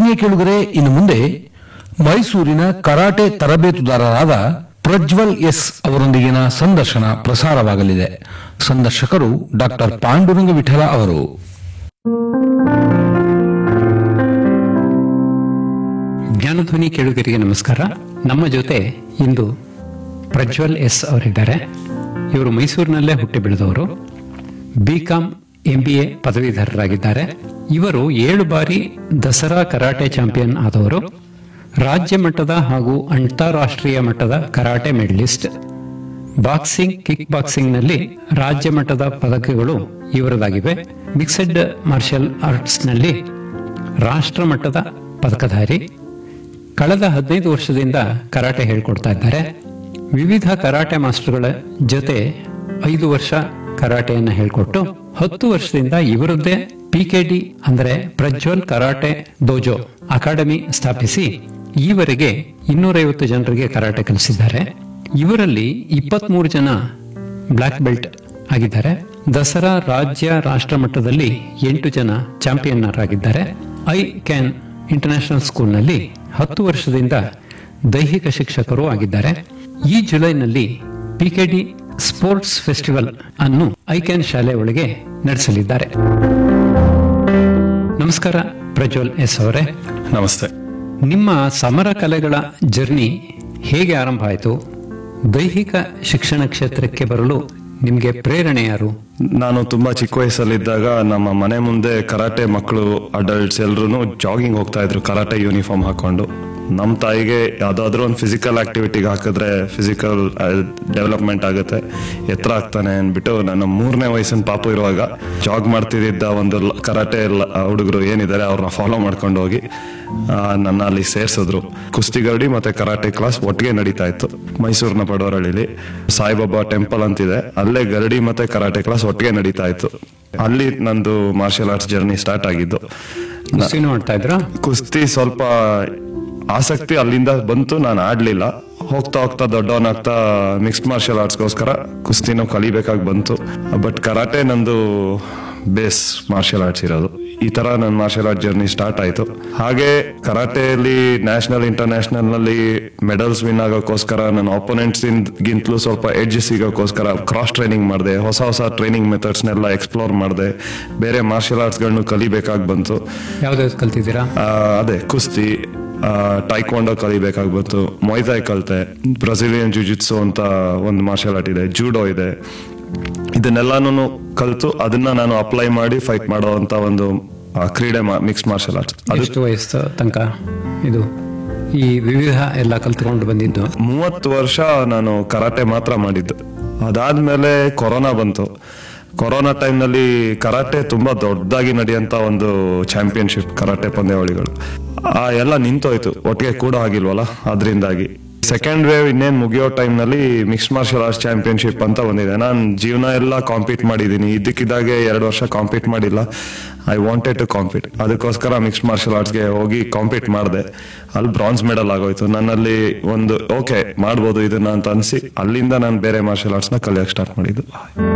ಆತ್ಮೀಯ ಕೇಳುಗರೆ ಇನ್ನು ಮುಂದೆ ಮೈಸೂರಿನ ಕರಾಟೆ ತರಬೇತುದಾರರಾದ ಪ್ರಜ್ವಲ್ ಎಸ್ ಅವರೊಂದಿಗಿನ ಸಂದರ್ಶನ ಪ್ರಸಾರವಾಗಲಿದೆ ಸಂದರ್ಶಕರು ಡಾಕ್ಟರ್ ಪಾಂಡುರಂಗ ವಿಠಲ ಅವರು ಜ್ಞಾನಧ್ವನಿ ಕೇಳುಗರಿಗೆ ನಮಸ್ಕಾರ ನಮ್ಮ ಜೊತೆ ಇಂದು ಪ್ರಜ್ವಲ್ ಎಸ್ ಅವರಿದ್ದಾರೆ ಇವರು ಮೈಸೂರಿನಲ್ಲೇ ಹುಟ್ಟಿ ಬೆಳೆದವರು B Com M B A ಪದವೀಧರರಾಗಿದ್ದಾರೆ ಇವರು ಏಳು ಬಾರಿ ದಸರಾ ಕರಾಟೆ ಚಾಂಪಿಯನ್ ಆದವರು ರಾಜ್ಯ ಮಟ್ಟದ ಹಾಗೂ ಅಂತಾರಾಷ್ಟ್ರೀಯ ಮಟ್ಟದ ಕರಾಟೆ ಮೆಡಲಿಸ್ಟ್ ಬಾಕ್ಸಿಂಗ್ ಕಿಕ್ ಬಾಕ್ಸಿಂಗ್ನಲ್ಲಿ ರಾಜ್ಯ ಮಟ್ಟದ ಪದಕಗಳು ಇವರದಾಗಿವೆ ಮಿಕ್ಸೆಡ್ ಮಾರ್ಷಲ್ ಆರ್ಟ್ಸ್ನಲ್ಲಿ ರಾಷ್ಟ್ರ ಮಟ್ಟದ ಪದಕಧಾರಿ ಕಳೆದ ಹದಿನೈದು ವರ್ಷದಿಂದ ಕರಾಟೆ ಹೇಳ್ಕೊಡ್ತಾ ಇದ್ದಾರೆ ವಿವಿಧ ಕರಾಟೆ ಮಾಸ್ಟರ್ಗಳ ಜೊತೆ ಐದು ವರ್ಷ ಕರಾಟೆಯನ್ನು ಹೇಳ್ಕೊಟ್ಟು ಹತ್ತು ವರ್ಷದಿಂದ ಇವರದ್ದೇ ಪಿಕೆಡಿ ಅಂದರೆ ಪ್ರಜ್ವಲ್ ಕರಾಟೆ ದೋಜೋ ಅಕಾಡೆಮಿ ಸ್ಥಾಪಿಸಿ ಈವರೆಗೆ ಇನ್ನೂರೈವತ್ತು ಜನರಿಗೆ ಕರಾಟೆ ಕಲಿಸಿದ್ದಾರೆ ಇವರಲ್ಲಿ ಇಪ್ಪತ್ಮೂರು ಜನ ಬ್ಲಾಕ್ ಬೆಲ್ಟ್ ಆಗಿದ್ದಾರೆ ದಸರಾ ರಾಜ್ಯ ರಾಷ್ಟ್ರ ಮಟ್ಟದಲ್ಲಿ ಎಂಟು ಜನ ಚಾಂಪಿಯನ್ನರ್ ಆಗಿದ್ದಾರೆ ಐ ಕ್ಯಾನ್ ಇಂಟರ್ನ್ಯಾಷನಲ್ ಸ್ಕೂಲ್ನಲ್ಲಿ ಹತ್ತು ವರ್ಷದಿಂದ ದೈಹಿಕ ಶಿಕ್ಷಕರು ಆಗಿದ್ದಾರೆ ಈ ಜುಲೈನಲ್ಲಿ ಪಿಕೆಡಿ ಸ್ಪೋರ್ಟ್ಸ್ ಫೆಸ್ಟಿವಲ್ ಅನ್ನು ಐ ಕ್ಯಾನ್ ಶಾಲೆ ಒಳಗೆ ನಡೆಸಲಿದ್ದಾರೆ ನಮಸ್ಕಾರ ಪ್ರಜ್ವಲ್ ಎಸ್ ಅವರೇ ನಮಸ್ತೆ ನಿಮ್ಮ ಸಮರ ಕಲೆಗಳ ಜರ್ನಿ ಹೇಗೆ ಆರಂಭ ಆಯಿತು ದೈಹಿಕ ಶಿಕ್ಷಣ ಕ್ಷೇತ್ರಕ್ಕೆ ಬರಲು ನಿಮಗೆ ಪ್ರೇರಣೆ ಯಾರು ನಾನು ತುಂಬಾ ಚಿಕ್ಕ ವಯಸ್ಸಲ್ಲಿದ್ದಾಗ ನಮ್ಮ ಮನೆ ಮುಂದೆ ಕರಾಟೆ ಮಕ್ಕಳು ಅಡಲ್ಟ್ಸ್ ಎಲ್ರು ಜಾಗಿಂಗ್ ಹೋಗ್ತಾ ಇದ್ರು ಕರಾಟೆ ಯೂನಿಫಾರ್ಮ್ ಹಾಕೊಂಡು ನಮ್ಮ ತಾಯಿಗೆ ಯಾವ್ದಾದ್ರು ಒಂದು ಫಿಸಿಕಲ್ ಆಕ್ಟಿವಿಟಿಗೆ ಹಾಕಿದ್ರೆ ಫಿಸಿಕಲ್ ಡೆವಲಪ್ಮೆಂಟ್ ಆಗುತ್ತೆ ಎತ್ತರ ಆಗ್ತಾನೆ ಅಂದ್ಬಿಟ್ಟು ನಾನು ಮೂರನೇ ವಯಸ್ಸಿನ ಪಾಪು ಇರುವಾಗ ಜಾಗ್ ಮಾಡ್ತಿದ್ದ ಒಂದು ಲ- ಕರಾಟೆ ಹುಡುಗರು ಏನಿದ್ದಾರೆ ಅವ್ರನ್ನ ಫಾಲೋ ಮಾಡ್ಕೊಂಡು ಹೋಗಿ ಆ, ನನ್ನ ಅಲ್ಲಿ ಸೇರ್ಸಿದ್ರು ಕುಸ್ತಿಗರಡಿ ಮತ್ತೆ ಕರಾಟೆ ಕ್ಲಾಸ್ ಒಟ್ಟಿಗೆ ನಡೀತಾ ಇತ್ತು ಮೈಸೂರಿನ ಪಡವರಳ್ಳಿಲಿ ಸಾಯಿಬಾಬಾ ಟೆಂಪಲ್ ಅಂತಿದೆ ಅಲ್ಲೇ ಗರಡಿ ಮತ್ತೆ ಕರಾಟೆ ಕ್ಲಾಸ್ ಒಟ್ಟಿಗೆ ನಡೀತಾ ಇತ್ತು ಅಲ್ಲಿ ನಂದು ಮಾರ್ಷಲ್ ಆರ್ಟ್ಸ್ ಜರ್ನಿ ಸ್ಟಾರ್ಟ್ ಆಗಿದ್ದು ಕುಸ್ತಿನೂ ಮಾಡ್ತಾ ಇದ್ರ ಕುಸ್ತಿ ಸ್ವಲ್ಪ ಆಸಕ್ತಿ ಅಲ್ಲಿಂದ ಬಂತು ನಾನು ಆಡ್ಲಿಲ್ಲ ಹೋಗ್ತಾ ಹೋಗ್ತಾ ದೊಡ್ಡವನಾಗ್ತಾ ಮಿಕ್ಸ್ಡ್ ಮಾರ್ಷಲ್ ಆರ್ಟ್ಸ್ಗೋಸ್ಕರ ಕುಸ್ತಿನೂ ಕಲಿಬೇಕಾಗಿ ಬಂತು ಬಟ್ ಕರಾಟೆ ನಂದು ಬೇಸ್ ಮಾರ್ಷಲ್ ಆರ್ಟ್ಸ್ ಇರೋದು ಈ ತರ ನನ್ನ ಮಾರ್ಷಲ್ ಆರ್ಟ್ ಜರ್ನಿ ಸ್ಟಾರ್ಟ್ ಆಯ್ತು ಹಾಗೆ ಕರಾಟೆಯಲ್ಲಿ ನ್ಯಾಷನಲ್ ಇಂಟರ್ನ್ಯಾಷನಲ್ ನಲ್ಲಿ ಮೆಡಲ್ಸ್ ವಿನ್ ಆಗೋಕ್ಕೋಸ್ಕರ ನನ್ನ ಆಪೋನೆಂಟ್ಸ್ ಗಿಂತಲೂ ಸ್ವಲ್ಪ ಎಡ್ಜ್ ಸಿಗೋಕ್ಕೋಸ್ಕರ ಕ್ರಾಸ್ ಟ್ರೈನಿಂಗ್ ಮಾಡಿದೆ ಹೊಸ ಹೊಸ ಟ್ರೈನಿಂಗ್ ಮೆಥಡ್ಸ್ನೆಲ್ಲ ಎಕ್ಸ್ಪ್ಲೋರ್ ಮಾಡಿದೆ ಬೇರೆ ಮಾರ್ಷಲ್ ಆರ್ಟ್ಸ್ಗಳನ್ನು ಕಲಿಬೇಕಾಗಿ ಬಂತು ಯಾವ್ದಾವ್ದು ಕಲ್ತಿದ್ದೀರಾ ಆ, ಅದೇ ಕುಸ್ತಿ ಟೈಕ್ವಾಂಡೋ ಕಲಿಬೇಕಾಗಿ ಬಂತು ಮೊಯ್ತಾಯ್ ಕಲಿತೆ ಬ್ರೆಸಿಲಿಯನ್ ಜುಜಿಟ್ಸು ಅಂತ ಒಂದು ಮಾರ್ಷಲ್ ಆರ್ಟ್ ಇದೆ ಜೂಡೋ ಇದೆ ಇದನ್ನೆಲ್ಲಾನು ಕಲಿತು ಅದನ್ನ ನಾನು ಅಪ್ಲೈ ಮಾಡಿ ಫೈಟ್ ಮಾಡೋ ಅಂತ ಒಂದು ಆ, ಕ್ರೀಡೆ ಮಿಕ್ಸ್ ಮಾರ್ಷಲ್ ಆರ್ಟ್ಸ್ ಅದು ಎಷ್ಟು ವಯಸ್ಸು ತನಕ ಇದು ಈ ವಿವಿಧ ಎಲ್ಲ ಕಲ್ತ್ಕೊಂಡು ಬಂದಿದ್ದು ಮೂವತ್ತು ವರ್ಷ ನಾನು ಕರಾಟೆ ಮಾತ್ರ ಮಾಡಿದ್ದು ಅದಾದ್ಮೇಲೆ ಕೊರೋನಾ ಬಂತು ಕೊರೋನಾ ಟೈಮ್ನಲ್ಲಿ ಕರಾಟೆ ತುಂಬಾ ದೊಡ್ಡದಾಗಿ ನಡೆಯಂತ ಒಂದು ಚಾಂಪಿಯನ್ಶಿಪ್ ಕರಾಟೆ ಪಂದ್ಯಾವಳಿಗಳು ಆ ಎಲ್ಲ ನಿಂತೋಯ್ತು ಒಟ್ಟಿಗೆ ಕೂಡ ಆಗಿಲ್ವಲ್ಲ ಅದರಿಂದಾಗಿ ಸೆಕೆಂಡ್ ವೇವ್ ಇನ್ನೇನ್ ಮುಗಿಯೋ ಟೈಮ್ನಲ್ಲಿ ಮಿಕ್ಸ್ಡ್ ಮಾರ್ಷಲ್ ಆರ್ಟ್ಸ್ ಚಾಂಪಿಯನ್ಶಿಪ್ ಅಂತ ಬಂದಿದೆ ನಾನು ಜೀವನ ಎಲ್ಲ ಕಾಂಪೀಟ್ ಮಾಡಿದ್ದೀನಿ ಇದ್ದಕ್ಕಿದ್ದಾಗೆ ಎರಡು ವರ್ಷ ಕಾಂಪೀಟ್ ಮಾಡಿಲ್ಲ ಐ ವಾಂಟೆಡ್ ಟು ಕಾಂಪೀಟ್ ಅದಕ್ಕೋಸ್ಕರ ಮಿಕ್ಸ್ಡ್ ಮಾರ್ಷಲ್ ಆರ್ಟ್ಸ್ಗೆ ಹೋಗಿ ಕಾಂಪೀಟ್ ಮಾಡಿದೆ ಅಲ್ಲಿ ಬ್ರಾನ್ಸ್ ಮೆಡಲ್ ಆಗೋಯ್ತು ನನ್ನಲ್ಲಿ ಒಂದು ಓಕೆ ಮಾಡ್ಬೋದು ಇದನ್ನ ಅಂತ ಅನ್ಸಿ ಅಲ್ಲಿಂದ ನಾನು ಬೇರೆ ಮಾರ್ಷಲ್ ಆರ್ಟ್ಸ್ನ ಕಲಿಯಕ್ಕೆ ಸ್ಟಾರ್ಟ್ ಮಾಡಿದ್ದು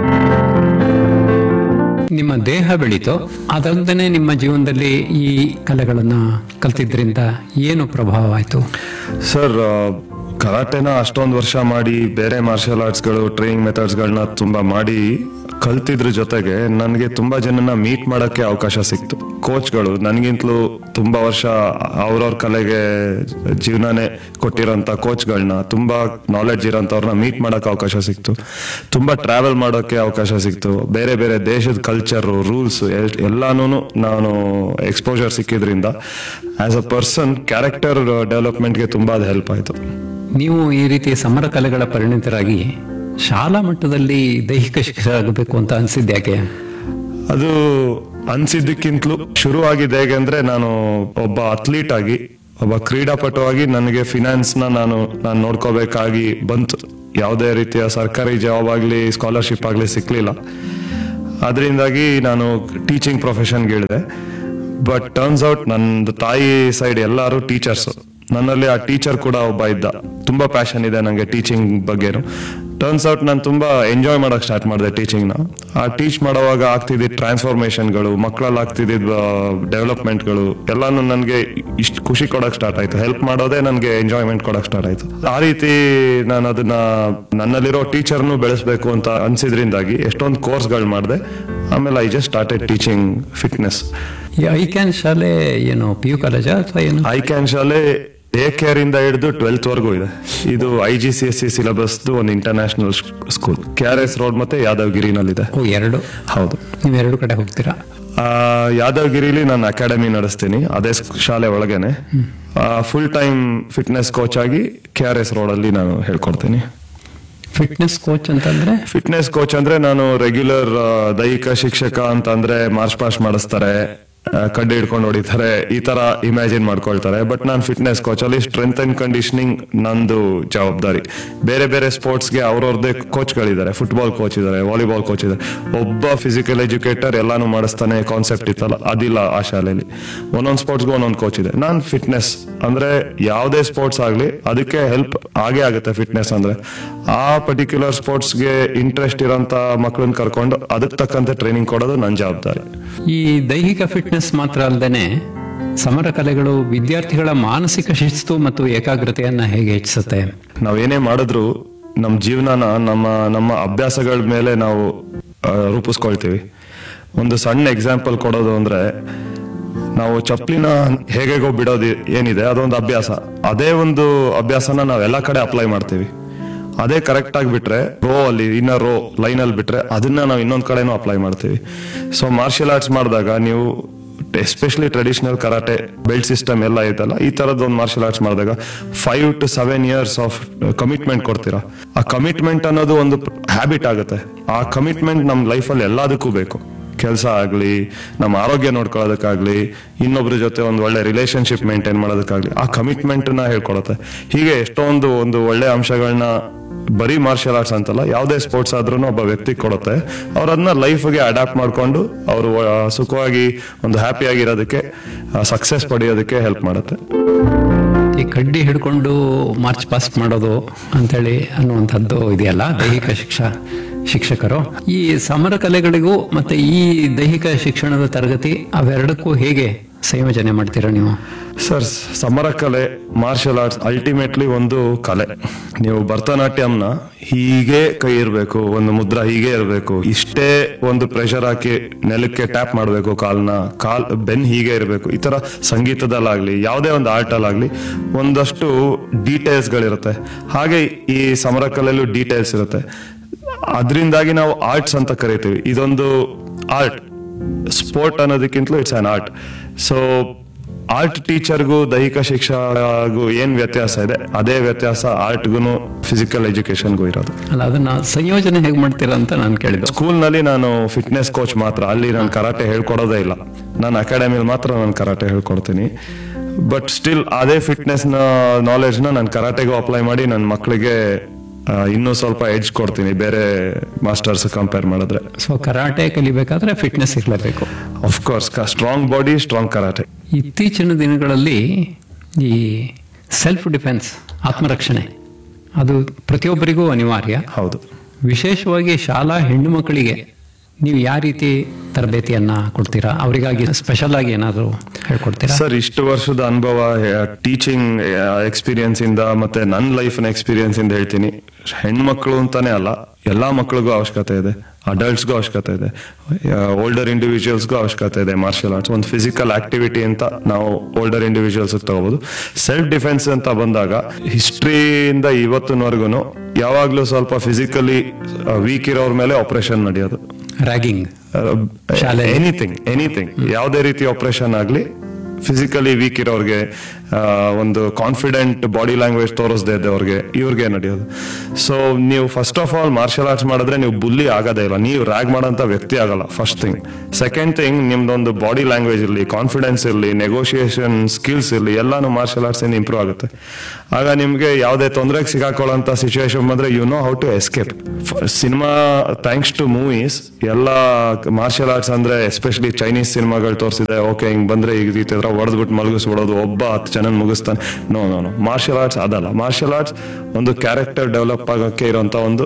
ನಿಮ್ಮ ದೇಹ ಬೆಳೀತು ಅದಲ್ಲದೆ ನಿಮ್ಮ ಜೀವನದಲ್ಲಿ ಈ ಕಲೆಗಳನ್ನ ಕಲ್ತಿದ್ರಿಂದ ಏನು ಪ್ರಭಾವ ಆಯ್ತು ಸರ್ ಕರಾಟೆನ ಅಷ್ಟೊಂದು ವರ್ಷ ಮಾಡಿ ಬೇರೆ ಮಾರ್ಷಲ್ ಆರ್ಟ್ಸ್ಗಳು ಟ್ರೈನಿಂಗ್ ಮೆಥಡ್ಸ್ಗಳನ್ನ ತುಂಬಾ ಮಾಡಿ ಕಲ್ತಿದ್ರ ಜೊತೆಗೆ ನನಗೆ ತುಂಬಾ ಜನನ ಮೀಟ್ ಮಾಡಕ್ಕೆ ಅವಕಾಶ ಸಿಕ್ತು ಕೋಚ್ಗಳು ನನಗಿಂತಲೂ ತುಂಬಾ ವರ್ಷ ಅವ್ರವ್ರ ಕಲೆಗೆ ಜೀವನನೇ ಕೊಟ್ಟಿರೋಂಥ ಕೋಚ್ಗಳನ್ನ ತುಂಬಾ ನಾಲೆಡ್ಜ್ ಇರೋಂಥವ್ರನ್ನ ಮೀಟ್ ಮಾಡಕ್ಕೆ ಅವಕಾಶ ಸಿಕ್ತು ತುಂಬಾ ಟ್ರಾವೆಲ್ ಮಾಡೋಕ್ಕೆ ಅವಕಾಶ ಸಿಕ್ತು ಬೇರೆ ಬೇರೆ ದೇಶದ ಕಲ್ಚರು ರೂಲ್ಸ್ ಎಲ್ಲಾನು ನಾನು ಎಕ್ಸ್ಪೋಜರ್ ಸಿಕ್ಕಿದ್ರಿಂದ ಆಸ್ ಅ ಪರ್ಸನ್ ಕ್ಯಾರೆಕ್ಟರ್ ಡೆವಲಪ್ಮೆಂಟ್ಗೆ ತುಂಬಾ ಅದು ಹೆಲ್ಪ್ ಆಯಿತು ನೀವು ಈ ರೀತಿ ಸಮರ ಕಲೆಗಳ ಪರಿಣಿತರಾಗಿ ಶಾಲಾ ಮಟ್ಟದಲ್ಲಿ ದೈಹಿಕ ಶಿಕ್ಷಕ ಆಗಬೇಕು ಅಂತ ಅನ್ಸಿದ್ದು ಯಾಕೆ ಅದು ಅನ್ಸಿದ್ದಕ್ಕಿಂತಲೂ ಶುರು ಆಗಿದ್ದು ಹೇಗೆ ಅಂದ್ರೆ ನಾನು ಒಬ್ಬ ಅಥ್ಲೀಟ್ ಆಗಿ ಒಬ್ಬ ಕ್ರೀಡಾಪಟುವಾಗಿ ನನಗೆ ಫಿನಾನ್ಸ್ ನ ನಾನು ನಾನು ನೋಡ್ಕೋಬೇಕಾಗಿ ಬಂತು ಯಾವುದೇ ರೀತಿಯ ಸರ್ಕಾರಿ ಜಾಬ್ ಆಗ್ಲಿ ಸ್ಕಾಲರ್ಶಿಪ್ ಆಗ್ಲಿ ಸಿಕ್ಲಿಲ್ಲ ಅದರಿಂದಾಗಿ ನಾನು ಟೀಚಿಂಗ್ ಪ್ರೊಫೆಷನ್ಗೆ ಇಳಿದೆ ಬಟ್ ಟರ್ನ್ಸ್ ಔಟ್ ನನ್ನ ತಾಯಿ ಸೈಡ್ ಎಲ್ಲರೂ ಟೀಚರ್ಸ್ ನನ್ನಲ್ಲಿ ಆ ಟೀಚರ್ ಕೂಡ ಒಬ್ಬ ಇದ್ದ ತುಂಬಾ ಪ್ಯಾಷನ್ ಇದೆ ನನಗೆ ಟೀಚಿಂಗ್ ಬಗ್ಗೆನು ಟರ್ನ್ಸ್ ಔಟ್ ನಾನು ತುಂಬಾ ಎಂಜಾಯ್ ಮಾಡಕ್ ಸ್ಟಾರ್ಟ್ ಮಾಡಿದೆ ಟೀಚಿಂಗ್ನ ಆ ಟೀಚ್ ಮಾಡುವಾಗ ಆಗ್ತಿದ್ದ ಟ್ರಾನ್ಸ್ಫಾರ್ಮೇಶನ್ಗಳು ಮಕ್ಕಳಲ್ಲಿ ಆಗ್ತಿದ್ದ ಡೆವಲಪ್ಮೆಂಟ್ಗಳು ಎಲ್ಲಾನು ನನಗೆ ಇಷ್ಟು ಖುಷಿ ಕೊಡಕ್ ಸ್ಟಾರ್ಟ್ ಆಯ್ತು ಹೆಲ್ಪ್ ಮಾಡೋದೇ ನನಗೆ ಎಂಜಾಯ್ಮೆಂಟ್ ಕೊಡಕ್ ಸ್ಟಾರ್ಟ್ ಆಯ್ತು ಆ ರೀತಿ ನಾನು ಅದನ್ನ ನನ್ನಲ್ಲಿರೋ ಟೀಚರ್ನು ಬೆಳೆಸಬೇಕು ಅಂತ ಅನ್ಸಿದ್ರಿಂದಾಗಿ ಎಷ್ಟೊಂದು ಕೋರ್ಸ್ಗಳು ಮಾಡಿದೆ ಆಮೇಲೆ I just started teaching fitness ಈ ಐಕ್ಯಾನ್ ಶಾಲೆ ಏನು ಪಿ ಯು ಕಾಲೇಜಾ ಅಥವಾ ಏನು ಐ ಕ್ಯಾನ್ ಶಾಲೆ ಡೇ ಕೇರ್ ಇಂದ ಹಿಡಿದು ಟ್ವೆಲ್ತ್ ವರೆಗೂ ಇದೆ ಇದು I G C S E syllabus ಒಂದು international school K R S road ಮತ್ತೆ ಯಾದವಗಿರಿನಲ್ಲಿದೆ ಓ ಎರಡು ಹೌದು ನೀವು ಎರಡು ಕಡೆ ಹೋಗ್ತೀರಾ ಆ, ಯಾದವಗಿರಿಲಿ ನಾನು ಅಕಾಡೆಮಿ ನಡೆಸ್ತೀನಿ ಅದೇ ಸ್- ಶಾಲೆ ಒಳಗೇನೆ ಫುಲ್ ಟೈಮ್ ಫಿಟ್ನೆಸ್ ಕೋಚ್ ಆಗಿ ಕೆ ಆರ್ ಎಸ್ ರೋಡ್ ಅಲ್ಲಿ ನಾನು ಹೇಳ್ಕೊಡ್ತೀನಿ ಫಿಟ್ನೆಸ್ ಕೋಚ್ ಅಂತಂದ್ರೆ ಫಿಟ್ನೆಸ್ ಕೋಚ್ ಅಂದ್ರೆ ನಾನು ರೆಗ್ಯುಲರ್ ದೈಹಿಕ ಶಿಕ್ಷಕ ಅಂತ ಅಂದ್ರೆ ಮಾರ್ಚ್ ಪಾಸ್ಟ್ ಮಾಡಿಸ್ತಾರೆ ಆ, ಕಡ್ಡಿ ಹಿಡ್ಕೊಂಡು ಹೊಡಿತಾರೆ ಈ ತರ ಇಮ್ಯಾಜಿನ್ ಮಾಡ್ಕೊಳ್ತಾರೆ ಬಟ್ ನಾನು ಫಿಟ್ನೆಸ್ ಕೋಚ್ ಅಲ್ಲಿ ಸ್ಟ್ರೆಂತ್ ಅಂಡ್ ಕಂಡೀಷನಿಂಗ್ ನಂದು ಜವಾಬ್ದಾರಿ ಬೇರೆ ಬೇರೆ ಸ್ಪೋರ್ಟ್ಸ್ಗೆ ಅವ್ರವ್ರದ್ದೇ ಕೋಚ್ಗಳಿದ್ದಾರೆ ಫುಟ್ಬಾಲ್ ಕೋಚ್ ಇದ್ದಾರೆ ವಾಲಿಬಾಲ್ ಕೋಚ್ ಇದ್ದಾರೆ ಒಬ್ಬ ಫಿಸಿಕಲ್ ಎಜುಕೇಟರ್ ಎಲ್ಲಾನು ಮಾಡಿಸ್ತಾನೆ ಕಾನ್ಸೆಪ್ಟ್ ಇತ್ತಲ್ಲ ಅದಿಲ್ಲ ಆ ಶಾಲೆಯಲ್ಲಿ ಒಂದೊಂದು ಸ್ಪೋರ್ಟ್ಸ್ಗೂ ಒಂದೊಂದು ಕೋಚ್ ಇದೆ ನಾನು ಫಿಟ್ನೆಸ್ ಅಂದ್ರೆ ಯಾವುದೇ ಸ್ಪೋರ್ಟ್ಸ್ ಆಗ್ಲಿ ಅದಕ್ಕೆ ಹೆಲ್ಪ್ ಆಗೇ ಆಗುತ್ತೆ ಫಿಟ್ನೆಸ್ ಅಂದ್ರೆ ಆ ಪರ್ಟಿಕ್ಯುಲರ್ ಸ್ಪೋರ್ಟ್ಸ್ಗೆ ಇಂಟ್ರೆಸ್ಟ್ ಇರೋಂತ ಮಕ್ಕಳನ್ನ ಕರ್ಕೊಂಡು ಅದಕ್ಕೆ ತಕ್ಕಂತೆ ಟ್ರೈನಿಂಗ್ ಕೊಡೋದು ನನ್ನ ಜವಾಬ್ದಾರಿ ಈ ದೈಹಿಕ ಫಿಟ್ನೆಸ್ ಮಾತ್ರ ಅಲ್ಲದೆ ಸಮರ ಕಲೆಗಳು ವಿದ್ಯಾರ್ಥಿಗಳ ಮಾನಸಿಕ ಶಿಸ್ತು ಮತ್ತು ಏಕಾಗ್ರತೆಯನ್ನ ಹೇಗೆ ಹೆಚ್ಚಿಸುತ್ತೆ ನಾವ್ ಏನೇ ಮಾಡಿದ್ರು ನಮ್ಮ ಜೀವನನ ನಮ್ಮ ನಮ್ಮ ಅಭ್ಯಾಸಗಳ ಮೇಲೆ ನಾವು ಆ, ರೂಪಿಸ್ಕೊಳ್ತೀವಿ ಒಂದು ಸಣ್ಣ ಎಕ್ಸಾಂಪಲ್ ಕೊಡೋದು ಅಂದ್ರೆ ನಾವು ಚಪ್ಪಲಿನ ಹೇಗೆಗೋ ಬಿಡೋದು ಏನಿದೆ ಅದೊಂದು ಅಭ್ಯಾಸ ಅದೇ ಒಂದು ಅಭ್ಯಾಸನ ನಾವ್ ಎಲ್ಲಾ ಕಡೆ ಅಪ್ಲೈ ಮಾಡ್ತೀವಿ ಅದೇ ಕರೆಕ್ಟ್ ಆಗಿ ಬಿಟ್ರೆ ರೋ ಅಲ್ಲಿ ಇನ್ನ ರೋ ಲೈನ್ ಅಲ್ಲಿ ಬಿಟ್ರೆ ಅದನ್ನ ನಾವು ಇನ್ನೊಂದ್ ಕಡೆನೂ ಅಪ್ಲೈ ಮಾಡ್ತೀವಿ ಸೊ ಮಾರ್ಷಿಯಲ್ ಆರ್ಟ್ಸ್ ಮಾಡಿದಾಗ ನೀವು especially traditional karate belt system ಎಲ್ಲ ಐತಲ್ಲ ಈ ತರದ್ ಒಂದು ಮಾರ್ಷಿಯಲ್ ಆರ್ಟ್ಸ್ ಮಾಡಿದಾಗ five to seven years of commitment ಕೊಡ್ತೀರಾ ಆ ಕಮಿಟ್ಮೆಂಟ್ ಅನ್ನೋದು ಒಂದು ಹ್ಯಾಬಿಟ್ ಆಗುತ್ತೆ ಆ ಕಮಿಟ್ಮೆಂಟ್ ನಮ್ಮ ಲೈಫಲ್ಲಿ ಎಲ್ಲದಕ್ಕೂ ಬೇಕು ಕೆಲಸ ಆಗಲಿ ನಮ್ಮ ಆರೋಗ್ಯ ನೋಡ್ಕೊಳ್ಳೋದಕ್ಕಾಗ್ಲಿ ಇನ್ನೊಬ್ರ ಜೊತೆ ಒಂದು ಒಳ್ಳೆ ರಿಲೇಶನ್ಶಿಪ್ ಮೇಂಟೈನ್ ಮಾಡೋದಕ್ಕಾಗ್ಲಿ ಆ ಕಮಿಟ್ಮೆಂಟ್ ನ ಹೇಳ್ಕೊಡುತ್ತೆ ಹೀಗೆ ಎಷ್ಟೊಂದು ಒಂದು ಒಳ್ಳೆ ಅಂಶಗಳನ್ನ ಬರೀ ಮಾರ್ಷಿಯಲ್ ಆರ್ಟ್ಸ್ ಅಂತಲ್ಲ ಯಾವುದೇ ಸ್ಪೋರ್ಟ್ಸ್ ಆದ್ರೂ ಒಬ್ಬ ವ್ಯಕ್ತಿ ಕೊಡುತ್ತೆ ಅವ್ರು ಅದನ್ನ ಲೈಫ್ಗೆ ಅಡಾಪ್ಟ್ ಮಾಡ್ಕೊಂಡು ಅವರು ಸುಖವಾಗಿ ಒಂದು ಹ್ಯಾಪಿ ಆಗಿರೋದಕ್ಕೆ ಸಕ್ಸಸ್ ಪಡೆಯೋದಕ್ಕೆ ಹೆಲ್ಪ್ ಮಾಡುತ್ತೆ ಈ ಕಡ್ಡಿ ಹಿಡ್ಕೊಂಡು ಮಾರ್ಚ್ ಪಾಸ್ಟ್ ಮಾಡೋದು ಅಂತೇಳಿ ಅನ್ನುವಂಥದ್ದು ಇದೆಯಲ್ಲ ದೈಹಿಕ ಶಿಕ್ಷಾ ಶಿಕ್ಷಕರು ಈ ಸಮರ ಕಲೆಗಳಿಗೂ ಮತ್ತೆ ಈ ದೈಹಿಕ ಶಿಕ್ಷಣದ ತರಗತಿ ಅವೆರಡಕ್ಕೂ ಹೇಗೆ ಸಂಯೋಜನೆ ಮಾಡ್ತೀರಾ ನೀವು ಸರ್ ಸಮರ ಕಲೆ ಮಾರ್ಷಲ್ ಆರ್ಟ್ಸ್ ಅಲ್ಟಿಮೇಟ್ಲಿ ಒಂದು ಕಲೆ ನೀವು ಭರತನಾಟ್ಯಂನ ಹೀಗೆ ಕೈ ಇರಬೇಕು ಒಂದು ಮುದ್ರ ಹೀಗೆ ಇರಬೇಕು ಇಷ್ಟೇ ಒಂದು ಪ್ರೆಷರ್ ಹಾಕಿ ನೆಲಕ್ಕೆ ಟ್ಯಾಪ್ ಮಾಡಬೇಕು ಕಾಲ್ನ ಕಾಲ್ ಬೆನ್ ಹೀಗೆ ಇರಬೇಕು ಈ ತರ ಸಂಗೀತದಲ್ಲಾಗ್ಲಿ ಯಾವುದೇ ಒಂದು ಆರ್ಟ್ ಅಲ್ಲಾಗ್ಲಿ ಒಂದಷ್ಟು ಡೀಟೇಲ್ಸ್ ಗಳಿರುತ್ತೆ ಹಾಗೆ ಈ ಸಮರ ಕಲೆಯಲ್ಲೂ ಡೀಟೇಲ್ಸ್ ಇರುತ್ತೆ ಅದರಿಂದಾಗಿ ನಾವು ಆರ್ಟ್ಸ್ ಅಂತ ಕರಿತೀವಿ ಇದೊಂದು ಆರ್ಟ್ ಸ್ಪೋರ್ಟ್ ಅನ್ನೋದಕ್ಕಿಂತಲೂ it's an art so art ಟೀಚರ್ಗೂ ದೈಹಿಕ ಶಿಕ್ಷಣಗೂ ಏನ್ ವ್ಯತ್ಯಾಸ ಇದೆ ಅದೇ ವ್ಯತ್ಯಾಸ ಆರ್ಟ್ಗೂ ಫಿಸಿಕಲ್ ಎಜುಕೇಶನ್ಗೂ ಇರೋದು ಅಲ್ಲ ಅದನ್ನ ಸಂಯೋಜನೆ ಹೇಗೆ ಮಾಡ್ತೀರಾ ಅಂತ ನಾನು ಕೇಳಿದ್ದು ಸ್ಕೂಲ್ನಲ್ಲಿ ನಾನು ಫಿಟ್ನೆಸ್ ಕೋಚ್ ಮಾತ್ರ ಅಲ್ಲಿ ನಾನು ಕರಾಟೆ ಹೇಳ್ಕೊಡೋದೇ ಇಲ್ಲ ನಾನು ಅಕಾಡೆಮಿಲಿ ಮಾತ್ರ ನಾನು ಕರಾಟೆ ಹೇಳ್ಕೊಡ್ತೀನಿ ಬಟ್ ಸ್ಟಿಲ್ ಅದೇ ಫಿಟ್ನೆಸ್ ನ ನಾಲೆಡ್ಜ್ ನ ನಾನು ಕರಾಟೆಗೂ ಅಪ್ಲೈ ಮಾಡಿ ನನ್ನ ಮಕ್ಕಳಿಗೆ ಇನ್ನೂ ಸ್ವಲ್ಪ ಎಡ್ಜ್ ಕೊಡ್ತೀನಿ ಬೇರೆ ಮಾಸ್ಟರ್ಸ್ ಕಂಪೇರ್ ಮಾಡಿದ್ರೆ ಸೊ ಕರಾಟೆ ಕಲಿಬೇಕಾದ್ರೆ ಫಿಟ್ನೆಸ್ ಇರಲೇಬೇಕು course strong body strong karate ಇತ್ತೀಚಿನ ದಿನಗಳಲ್ಲಿ ಈ ಸೆಲ್ಫ್ ಡಿಫೆನ್ಸ್ ಆತ್ಮರಕ್ಷಣೆ ಅದು ಪ್ರತಿಯೊಬ್ಬರಿಗೂ ಅನಿವಾರ್ಯ ಹೌದು ವಿಶೇಷವಾಗಿ ಶಾಲಾ ಹೆಣ್ಣು ಮಕ್ಕಳಿಗೆ ನೀವು ಯಾವ ರೀತಿ ತರಬೇತಿಯನ್ನ ಕೊಡ್ತೀರಾ ಅವರಿಗಾಗಿ ಸ್ಪೆಷಲ್ ಆಗಿ ಏನಾದರೂ ಹೇಳ್ಕೊಡ್ತೀರಾ ಸರ್ ಇಷ್ಟು ವರ್ಷದ ಅನುಭವ ಟೀಚಿಂಗ್ ಎಕ್ಸ್ಪೀರಿಯನ್ಸ್ ಇಂದ ಮತ್ತೆ ನನ್ನ ಲೈಫ್ ಎಕ್ಸ್ಪೀರಿಯನ್ಸ್ ಇಂದ ಹೇಳ್ತೀನಿ ಹೆಣ್ಮಕ್ಳು ಅಂತಾನೆ ಅಲ್ಲ ಎಲ್ಲಾ ಮಕ್ಕಳಿಗೂ ಅವಶ್ಯಕತೆ ಇದೆ ಅಡಲ್ಟ್ಸ್ಗೂ ಅವಶ್ಯಕತೆ ಇದೆ ಓಲ್ಡರ್ ಇಂಡಿವಿಜುವಲ್ಸ್ಗೂ ಅವಶ್ಯಕತೆ ಇದೆ ಮಾರ್ಷಲ್ ಆರ್ಟ್ಸ್ ಒಂದು ಫಿಸಿಕಲ್ ಆಕ್ಟಿವಿಟಿ ಅಂತ ನಾವು ಓಲ್ಡರ್ ಇಂಡಿವಿಜುವಲ್ಸ್ ತಗೋಬಹುದು ಸೆಲ್ಫ್ ಡಿಫೆನ್ಸ್ ಅಂತ ಬಂದಾಗ ಹಿಸ್ಟ್ರಿಯಿಂದ ಇವತ್ತಿನವರೆಗೂ ಯಾವಾಗ್ಲೂ ಸ್ವಲ್ಪ ಫಿಸಿಕಲಿ ವೀಕ್ ಇರೋರ್ ಮೇಲೆ ಆಪರೇಷನ್ ನಡೆಯೋದು ರ್ಯಾಗಿಂಗ್ ಶಾಲೆ. ಎನಿಥಿಂಗ್ ಎನಿಥಿಂಗ್ ಯಾವುದೇ ರೀತಿ ಆಪರೇಷನ್ ಆಗಲಿ ಫಿಸಿಕಲಿ ವೀಕ್ ಇರೋರ್ಗೆ ಆ, ಒಂದು ಕಾನ್ಫಿಡೆಂಟ್ ಬಾಡಿ ಲ್ಯಾಂಗ್ವೇಜ್ ತೋರಿಸದೇ ಇದ್ದವ್ರಿಗೆ ಇವ್ರಿಗೆ ನಡೆಯೋದು ಸೊ ನೀವು first of all martial arts ಮಾಡಿದ್ರೆ ನೀವು ಬುಲ್ಲಿ ಆಗೋದೇ ಇಲ್ಲ ನೀವು ರ್ಯಾಗ್ ಮಾಡೋಂಥ ವ್ಯಕ್ತಿ ಆಗಲ್ಲ ಫಸ್ಟ್ ಥಿಂಗ್ ಸೆಕೆಂಡ್ ಥಿಂಗ್ ನಿಮ್ದೊಂದು ಬಾಡಿ ಲ್ಯಾಂಗ್ವೇಜ್ ಇರಲಿ ಕಾನ್ಫಿಡೆನ್ಸ್ ಇರಲಿ ನೆಗೋಷಿಯೇಷನ್ ಸ್ಕಿಲ್ಸ್ ಇರಲಿ ಎಲ್ಲಾನು ಮಾರ್ಷಲ್ ಆರ್ಟ್ಸ್ ಇಂದ ಇಂಪ್ರೂವ್ ಆಗುತ್ತೆ ಆಗ ನಿಮ್ಗೆ ಯಾವುದೇ ತೊಂದರೆಗೆ ಸಿಗಾಕೊಳ್ಳೋಂಥ ಸಿಚುವೇಶನ್ ಬಂದ್ರೆ you know how to escape cinema thanks to movies ಎಲ್ಲ ಮಾರ್ಷಲ್ ಆರ್ಟ್ಸ್ ಅಂದ್ರೆ ಎಸ್ಪೆಷಲಿ ಚೈನೀಸ್ ಸಿನಿಮಾಗಳು ತೋರಿಸಿದೆ ಓಕೆ ಹಿಂಗ್ ಬಂದ್ರೆ ಈ ರೀತಿ ಹತ್ರ ಹೊಡೆದ್ಬಿಟ್ಟು ಮಲಗಿಸ್ಬಿಡೋದು ಒಬ್ಬ ಹತ್ತು ಜನ ಮುಗಿಸ್ತಾನೆ no no no martial arts ಅದಲ್ಲ ಮಾರ್ಷಲ್ ಆರ್ಟ್ಸ್ ಒಂದು ಕ್ಯಾರೆಕ್ಟರ್ ಡೆವಲಪ್ ಆಗೋಕ್ಕೆ ಇರುವಂತ ಒಂದು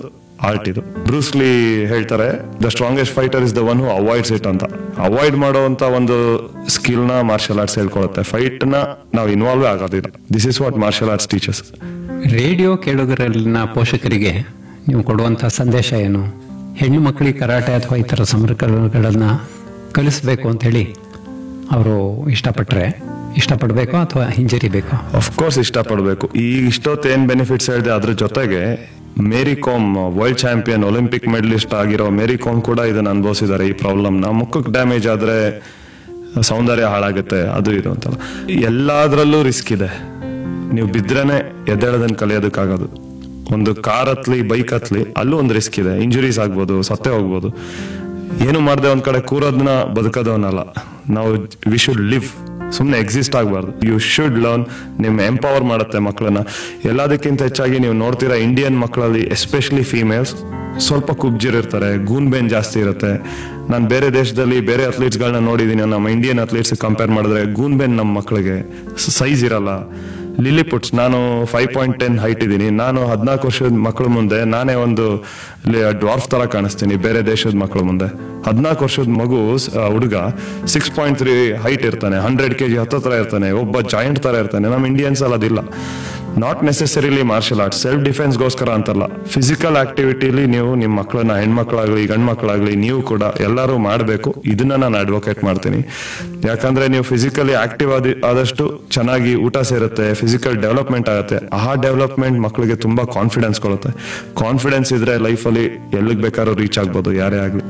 ಆರ್ಟ್ ಇದು ಬ್ರೂಸ್ಲಿ ಹೇಳ್ತಾರೆ the strongest fighter is the one who avoids it ಅಂತ ಅವಾಯ್ಡ್ ಮಾಡುವಂತ ಒಂದು ಸ್ಕಿಲ್ ನ ಮಾರ್ಷಲ್ ಆರ್ಟ್ಸ್ ಹೇಳ್ಕೊಳುತ್ತೆ ಫೈಟ್ ನ ನಾವು ಇನ್ವಾಲ್ವ್ ಆಗೋದಿಲ್ಲ this is what martial arts teachers radio ಕೇಳುಗರಲ್ಲಿನ ಪೋಷಕರಿಗೆ ನೀವು ಕೊಡುವಂತಹ ಸಂದೇಶ ಏನು ಹೆಣ್ಣು ಮಕ್ಕಳಿಗೆ ಕರಾಟೆ ಅಥವಾ ಇತರ ಸಮರಕಗಳನ್ನ ಕಲಿಸ್ಬೇಕು ಅಂತ ಹೇಳಿ ಅವರು ಇಷ್ಟಪಟ್ಟರೆ ಇಷ್ಟಪಡಬೇಕೋ ಅಥವಾ ಹಿಂಜರಿಬೇಕೋ ಕೋರ್ಸ್ ಇಷ್ಟಪಡಬೇಕು ಈ ಇಷ್ಟೊತ್ತು ಏನ್ ಬೆನಿಫಿಟ್ಸ್ ಹೇಳಿದೆ ಅದ್ರ ಜೊತೆಗೆ Mary Kom world champion Olympic medallist ಆಗಿರೋ ಮೇರಿ ಕಾಮ್ ಕೂಡ ಇದನ್ನ ಅನುಭವಿಸಿದ್ದಾರೆ ಈ ಪ್ರಾಬ್ಲಮ್ ನ ಮುಖಕ್ಕೆ ಡ್ಯಾಮೇಜ್ ಆದ್ರೆ ಸೌಂದರ್ಯ ಹಾಳಾಗುತ್ತೆ ಅದು ಇದು ಅಂತಲ್ಲ ಎಲ್ಲಾದ್ರಲ್ಲೂ ರಿಸ್ಕ್ ಇದೆ ನೀವು ಬಿದ್ರೇನೆ ಎದ್ದೇಳದನ್ನ ಕಲಿಯೋದಕ್ಕಾಗೋದು ಒಂದು ಕಾರ್ ಹತ್ಲಿ ಬೈಕ್ ಹತ್ಲಿ ಅಲ್ಲೂ ಒಂದು ರಿಸ್ಕ್ ಇದೆ ಇಂಜುರೀಸ್ ಆಗ್ಬೋದು ಸತ್ತೇ ಹೋಗ್ಬೋದು ಏನು ಮಾಡದೆ ಒಂದ್ ಕಡೆ ಕೂರೋದನ್ನ ಬದುಕೋದವನಲ್ಲ ನಾವು ವಿ ಶುಡ್ ಲಿವ್ ಸುಮ್ಮನೆ ಎಕ್ಸಿಸ್ಟ್ ಆಗಬಾರ್ದು ಯು ಶುಡ್ ಲರ್ನ್ ನಿಮ್ ಎಂಪವರ್ ಮಾಡುತ್ತೆ ಮಕ್ಕಳನ್ನ ಎಲ್ಲದಕ್ಕಿಂತ ಹೆಚ್ಚಾಗಿ ನೀವು ನೋಡ್ತೀರಾ ಇಂಡಿಯನ್ ಮಕ್ಕಳಲ್ಲಿ ಎಸ್ಪೆಷಲಿ ಫೀಮೇಲ್ಸ್ ಸ್ವಲ್ಪ ಕುಬ್ಜಿರಿರ್ತಾರೆ ಗೂನ್ ಬೇನ್ ಜಾಸ್ತಿ ಇರುತ್ತೆ ನಾನು ಬೇರೆ ದೇಶದಲ್ಲಿ ಬೇರೆ ಅಥ್ಲೀಟ್ಸ್ಗಳನ್ನ ನೋಡಿದ್ದೀನಿ ನಮ್ಮ ಇಂಡಿಯನ್ ಅಥ್ಲೀಟ್ಸ್ ಕಂಪೇರ್ ಮಾಡಿದ್ರೆ ಗೂನ್ ಬೇನ್ ನಮ್ಮ ಮಕ್ಕಳಿಗೆ ಸೈಜ್ ಇರಲ್ಲ ಲಿಲಿಪುಟ್ಸ್ ನಾನು ಫೈವ್ ಪಾಯಿಂಟ್ ಟೆನ್ ಹೈಟ್ ಇದ್ದೀನಿ ನಾನು ಹದಿನಾಲ್ಕು ವರ್ಷದ ಮಕ್ಕಳ ಮುಂದೆ ನಾನೇ ಒಂದು ಡ್ವಾರ್ಫ್ ತರ ಕಾಣಿಸ್ತೀನಿ ಬೇರೆ ದೇಶದ ಮಕ್ಕಳ ಮುಂದೆ ಹದಿನಾಲ್ಕು ವರ್ಷದ ಮಗು ಹುಡುಗ ಸಿಕ್ಸ್ ಪಾಯಿಂಟ್ ತ್ರೀ ಹೈಟ್ ಇರ್ತಾನೆ ಹಂಡ್ರೆಡ್ ಕೆಜಿ ಹತ್ತತ್ರ ಇರ್ತಾನೆ ಒಬ್ಬ ಜಾಯಿಂಟ್ ತರ ಇರ್ತಾನೆ ನಮ್ಮ ಇಂಡಿಯನ್ಸ್ ಅಲ್ಲಿ ಅದಿಲ್ಲ not necessarily martial arts self ಡಿಫೆನ್ಸ್ಗೋಸ್ಕರ ಅಂತಲ್ಲ ಫಿಸಿಕಲ್ ಆಕ್ಟಿವಿಟಿಲಿ ನೀವು ನಿಮ್ಮ ಮಕ್ಕಳನ್ನ ಹೆಣ್ಮಕ್ಳಾಗ್ಲಿ ಗಂಡ್ ಮಕ್ಕಳಾಗ್ಲಿ ನೀವು ಕೂಡ ಎಲ್ಲರೂ ಮಾಡಬೇಕು ಇದನ್ನ ನಾನು ಅಡ್ವೊಕೇಟ್ ಮಾಡ್ತೀನಿ ಯಾಕಂದ್ರೆ ನೀವು ಫಿಸಿಕಲಿ ಆಕ್ಟಿವ್ ಆದ ಆದಷ್ಟು ಚೆನ್ನಾಗಿ ಊಟ ಸೇರುತ್ತೆ ಫಿಸಿಕಲ್ ಡೆವಲಪ್ಮೆಂಟ್ ಆಗುತ್ತೆ ಆ ಡೆವಲಪ್ಮೆಂಟ್ ಮಕ್ಕಳಿಗೆ ತುಂಬಾ ಕಾನ್ಫಿಡೆನ್ಸ್ ಕೊಡುತ್ತೆ ಕಾನ್ಫಿಡೆನ್ಸ್ ಇದ್ರೆ ಲೈಫಲ್ಲಿ ಎಲ್ಲಿಗೆ ಬೇಕಾದ್ರೂ ರೀಚ್ ಆಗ್ಬೋದು ಯಾರೇ ಆಗ್ಲಿ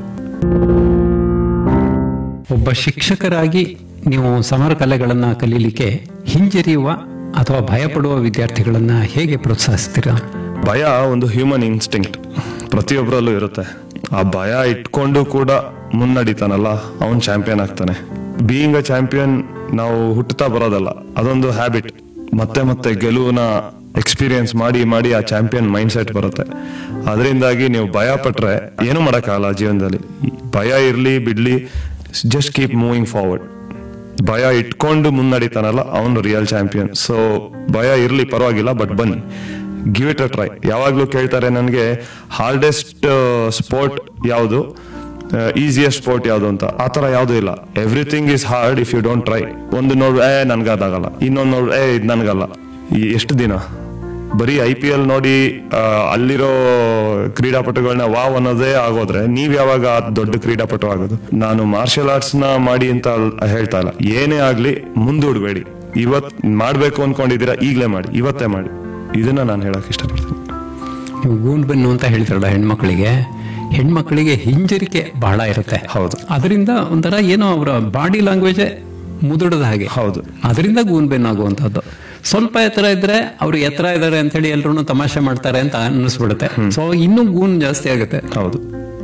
ಒಬ್ಬ ಶಿಕ್ಷಕರಾಗಿ ನೀವು ಸಮರ ಕಲೆಗಳನ್ನ ಕಲೀಲಿಕ್ಕೆ ಹಿಂಜರಿಯುವ ಅಥವಾ ಭಯಪಡುವ ವಿದ್ಯಾರ್ಥಿಗಳನ್ನ ಹೇಗೆ ಪ್ರೋತ್ಸಾಹಿಸ್ತೀರಾ ಭಯ ಒಂದು ಹ್ಯೂಮನ್ ಇನ್ಸ್ಟಿಂಕ್ಟ್ ಪ್ರತಿಯೊಬ್ಬರಲ್ಲೂ ಇರುತ್ತೆ ಆ ಭಯ ಇಟ್ಕೊಂಡು ಕೂಡ ಮುನ್ನಡಿತಾನಲ್ಲ ಅವನ್ ಚಾಂಪಿಯನ್ ಆಗ್ತಾನೆ ಬೀಯಿಂಗ್ ಅ ಚಾಂಪಿಯನ್ ನಾವು ಹುಟ್ಟುತ್ತಾ ಬರೋದಲ್ಲ ಅದೊಂದು ಹ್ಯಾಬಿಟ್ ಮತ್ತೆ ಮತ್ತೆ ಗೆಲುವನ್ನ ಎಕ್ಸ್ಪೀರಿಯನ್ಸ್ ಮಾಡಿ ಮಾಡಿ ಆ ಚಾಂಪಿಯನ್ ಮೈಂಡ್ ಸೆಟ್ ಬರುತ್ತೆ ಅದರಿಂದಾಗಿ ನೀವು ಭಯ ಪಟ್ರೆ ಏನು ಮಾಡೋಕ್ಕಾಗಲ್ಲ ಜೀವನದಲ್ಲಿ ಭಯ ಇರ್ಲಿ ಬಿಡ್ಲಿ ಜಸ್ಟ್ ಕೀಪ್ ಮೂವಿಂಗ್ ಫಾರ್ವರ್ಡ್ ಭಯ ಇಟ್ಕೊಂಡು ಮುನ್ನಡಿತಾನಲ್ಲ ಅವನು ರಿಯಲ್ ಚಾಂಪಿಯನ್ ಸೊ ಭಯ ಇರ್ಲಿ ಪರವಾಗಿಲ್ಲ ಬಟ್ ಬನ್ನಿ ಗಿವ್ ಇಟ್ ಅ ಟ್ರೈ ಯಾವಾಗ್ಲೂ ಕೇಳ್ತಾರೆ ನನಗೆ ಹಾರ್ಡೆಸ್ಟ್ ಸ್ಪೋರ್ಟ್ ಯಾವುದು ಈಸಿಯೆಸ್ಟ್ ಸ್ಪೋರ್ಟ್ ಯಾವುದು ಅಂತ ಆ ಥರ ಯಾವುದೂ ಇಲ್ಲ everything is hard if you don't try ಒಂದು ನೋಡು ಏ ನನ್ಗದಾಗಲ್ಲ ಇನ್ನೊಂದು ನೋಡು ಏ ಇದು ನನ್ಗಲ್ಲ ಈ ಎಷ್ಟು ದಿನ ಬರೀ ಐ ಪಿ ಎಲ್ ನೋಡಿ ಆ, ಅಲ್ಲಿರೋ ಕ್ರೀಡಾಪಟುಗಳನ್ನ ವಾವ್ ಅನ್ನೋದೇ ಆಗೋದ್ರೆ ನೀವ್ ಯಾವಾಗ ಆ ದೊಡ್ಡ ಕ್ರೀಡಾಪಟು ಆಗೋದು ನಾನು ಮಾರ್ಷಲ್ ಆರ್ಟ್ಸ್ ನ ಮಾಡಿ ಅಂತ ಅಲ್- ಹೇಳ್ತಾ ಇಲ್ಲ ಏನೇ ಆಗ್ಲಿ ಮುಂದೂಡ್ಬೇಡಿ ಇವತ್ ಮಾಡ್ಬೇಕು ಅನ್ಕೊಂಡಿದ್ದೀರಾ ಈಗ್ಲೇ ಮಾಡಿ ಇವತ್ತೇ ಮಾಡಿ ಇದನ್ನ ನಾನು ಹೇಳಕ್ ಇಷ್ಟಪಡ್ತೀನಿ ನೀವು ಗೂಂಡ್ ಬೆನ್ನು ಅಂತ ಹೇಳ್ತಾರಲ್ಲ ಹೆಣ್ಮಕ್ಳಿಗೆ ಹೆಣ್ಮಕ್ಳಿಗೆ ಹಿಂಜರಿಕೆ ಬಹಳ ಇರುತ್ತೆ ಹೌದು. ಅದರಿಂದ ಒಂಥರ ಏನೋ ಅವರ ಬಾಡಿ ಲ್ಯಾಂಗ್ವೇಜ್ ಮುದುಡದ ಹಾಗೆ ಹೌದು. ಅದರಿಂದ ಗೂನ್ ಬೆನ್ನು ಆಗುವಂತದ್ದು ಸ್ವಲ್ಪ ಎತ್ತರ ಇದ್ರೆ ಅವ್ರು ಎತ್ತರ ಇದ್ದಾರೆ ಅಂತ ಹೇಳಿ ಎಲ್ರು ತಮಾಷೆ ಮಾಡ್ತಾರೆ ಅಂತ ಅನ್ನಿಸ್ಬಿಡುತ್ತೆ ಸೊ ಇನ್ನೂ ಗೂನ್ ಜಾಸ್ತಿ ಆಗುತ್ತೆ ಹೌದು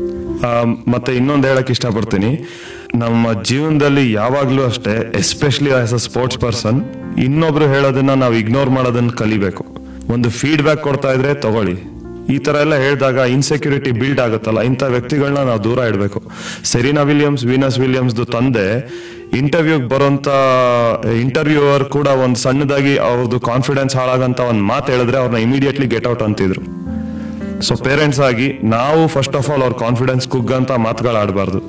ಆ, ಮತ್ತೆ ಇನ್ನೊಂದು ಹೇಳಕ್ ಇಷ್ಟಪಡ್ತೀನಿ ನಮ್ಮ ಜೀವನದಲ್ಲಿ ಯಾವಾಗ್ಲೂ ಅಷ್ಟೇ especially as a sports person ಇನ್ನೊಬ್ರು ಹೇಳೋದನ್ನ ನಾವು ಇಗ್ನೋರ್ ಮಾಡೋದನ್ನ ಕಲಿಬೇಕು ಒಂದು ಫೀಡ್ಬ್ಯಾಕ್ ಕೊಡ್ತಾ ಇದ್ರೆ ತಗೊಳ್ಳಿ ಈ ತರ ಎಲ್ಲ ಹೇಳಿದಾಗ ಇನ್ಸೆಕ್ಯೂರಿಟಿ ಬಿಲ್ಡ್ ಆಗುತ್ತಲ್ಲ ಇಂಥ ವ್ಯಕ್ತಿಗಳನ್ನ ನಾವು ದೂರ ಇಡಬೇಕು ಸೆರಿನಾ ವಿಲಿಯಮ್ಸ್ ವೀನಸ್ ವಿಲಿಯಮ್ಸ್ದು ತಂದೆ ಇಂಟರ್ವ್ಯೂಗ್ ಬರೋಂತ ಇಂಟರ್ವ್ಯೂವರ್ ಕೂಡ ಒಂದು ಸಣ್ಣದಾಗಿ ಅವ್ರದ್ದು ಕಾನ್ಫಿಡೆನ್ಸ್ ಹಾಳಾಗಂತ ಒಂದು ಮಾತು ಹೇಳಿದ್ರೆ ಅವ್ರನ್ನ ಇಮಿಡಿಯೇಟ್ಲಿ ಗೆಟ್ ಔಟ್ ಅಂತಿದ್ರು ಸೊ ಪೇರೆಂಟ್ಸ್ ಆಗಿ ನಾವು ಫಸ್ಟ್ ಆಫ್ ಆಲ್ ಅವ್ರ ಕಾನ್ಫಿಡೆನ್ಸ್ ಕುಗ್ಗಂತ ಮಾತುಗಳಾಡಬಾರ್ದು